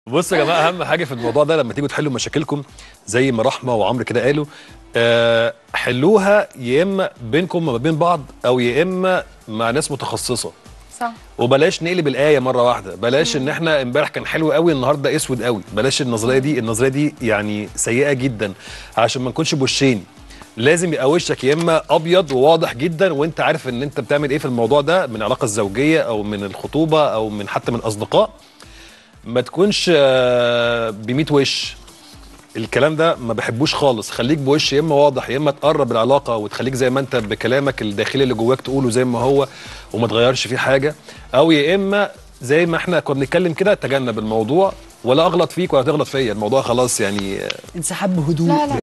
بصوا يا جماعه اهم حاجه في الموضوع ده لما تيجوا تحلوا مشاكلكم زي ما رحمه وعمرو كده قالوا آه حلوها يا اما بينكم وما بين بعض او يا اما مع ناس متخصصه صح وبلاش نقلب الايه مره واحده بلاش ان احنا امبارح كان حلو قوي النهارده اسود قوي بلاش النظريه دي النظريه دي يعني سيئه جدا عشان ما نكونش بوشين لازم يبقى وشك يا اما ابيض وواضح جدا وانت عارف ان انت بتعمل ايه في الموضوع ده من العلاقه الزوجيه او من الخطوبه او من حتى من اصدقاء ما تكونش ب 100 وش الكلام ده ما بحبوش خالص خليك بوش يا اما واضح يا اما تقرب العلاقه وتخليك زي ما انت بكلامك الداخلي اللي جواك تقوله زي ما هو وما تغيرش فيه حاجه او يا اما زي ما احنا كنا بنتكلم كده تجنب الموضوع ولا اغلط فيك ولا تغلط فيا الموضوع خلاص يعني انسحاب بهدوء لا لا